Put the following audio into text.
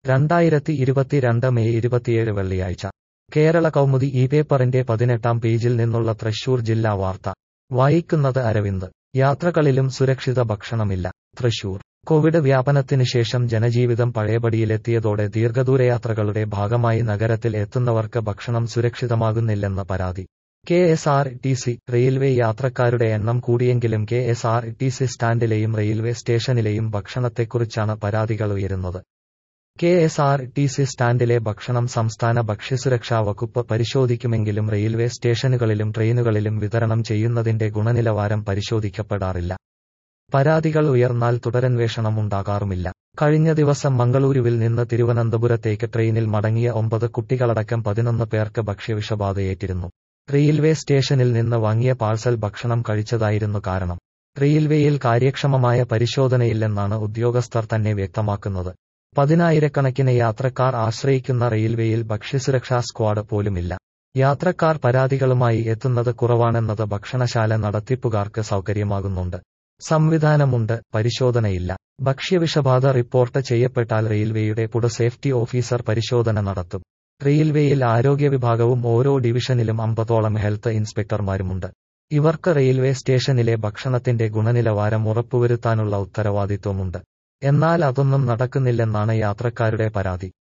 രണ്ടായിരത്തി ഇരുപത്തിരണ്ട് മെയ് ഇരുപത്തിയേഴ് വെള്ളിയാഴ്ച കേരള കൗമുദി ഈ പേപ്പറിന്റെ പതിനെട്ടാം പേജിൽ നിന്നുള്ള തൃശൂർ ജില്ലാ വാർത്ത വായിക്കുന്നത് അരവിന്ദ് യാത്രകളിലും സുരക്ഷിത ഭക്ഷണമില്ല തൃശൂർ കോവിഡ് വ്യാപനത്തിന് ശേഷം ജനജീവിതം പഴയപടിയിലെത്തിയതോടെ ദീർഘദൂരയാത്രകളുടെ ഭാഗമായി നഗരത്തിൽ എത്തുന്നവർക്ക് ഭക്ഷണം സുരക്ഷിതമാകുന്നില്ലെന്ന് പരാതി K S R T C railway യാത്രക്കാരുടെ എണ്ണം കൂടിയെങ്കിലും K S R T C സ്റ്റാൻഡിലെയും റെയിൽവേ സ്റ്റേഷനിലെയും ഭക്ഷണത്തെക്കുറിച്ചാണ് പരാതികൾ ഉയരുന്നത് K S R T C സ്റ്റാൻഡിലെ ഭക്ഷണം സംസ്ഥാന ഭക്ഷ്യസുരക്ഷാ വകുപ്പ് പരിശോധിക്കുമെങ്കിലും റെയിൽവേ സ്റ്റേഷനുകളിലും ട്രെയിനുകളിലും വിതരണം ചെയ്യുന്നതിന്റെ ഗുണനിലവാരം പരിശോധിക്കപ്പെടാറില്ല പരാതികൾ ഉയർന്നാൽ തുടരന്വേഷണം ഉണ്ടാകാറുമില്ല കഴിഞ്ഞ ദിവസം മംഗളൂരുവിൽ നിന്ന് തിരുവനന്തപുരത്തേക്ക് ട്രെയിനിൽ മടങ്ങിയ ഒമ്പത് കുട്ടികളടക്കം പതിനൊന്ന് പേർക്ക് ഭക്ഷ്യവിഷബാധയേറ്റിരുന്നു റെയിൽവേ സ്റ്റേഷനിൽ നിന്ന് വാങ്ങിയ പാഴ്സൽ ഭക്ഷണം കഴിച്ചതായിരുന്നു കാരണം റെയിൽവേയിൽ കാര്യക്ഷമമായ പരിശോധനയില്ലെന്നാണ് ഉദ്യോഗസ്ഥർ തന്നെ വ്യക്തമാക്കുന്നത് പതിനായിരക്കണക്കിന് യാത്രക്കാർ ആശ്രയിക്കുന്ന റെയിൽവേയിൽ ഭക്ഷ്യസുരക്ഷാ സ്ക്വാഡ് പോലുമില്ല യാത്രക്കാർ പരാതികളുമായി എത്തുന്നത് കുറവാണെന്നത് ഭക്ഷണശാല നടത്തിപ്പുകാർക്ക് സൗകര്യമാകുന്നുണ്ട് സംവിധാനമുണ്ട് പരിശോധനയില്ല ഭക്ഷ്യവിഷബാധ റിപ്പോർട്ട് ചെയ്യപ്പെട്ടാൽ റെയിൽവേയുടെ പുട സേഫ്റ്റി ഓഫീസർ പരിശോധന നടത്തും റെയിൽവേയിൽ ആരോഗ്യ വിഭാഗവും ഓരോ ഡിവിഷനിലും അമ്പതോളം ഹെൽത്ത് ഇൻസ്പെക്ടർമാരുമുണ്ട് ഇവർക്ക് റെയിൽവേ സ്റ്റേഷനിലെ ഭക്ഷണത്തിന്റെ ഗുണനിലവാരം ഉറപ്പുവരുത്താനുള്ള ഉത്തരവാദിത്വമുണ്ട് എന്നാൽ അതൊന്നും നടക്കുന്നില്ലെന്നാണ് യാത്രക്കാരുടെ പരാതി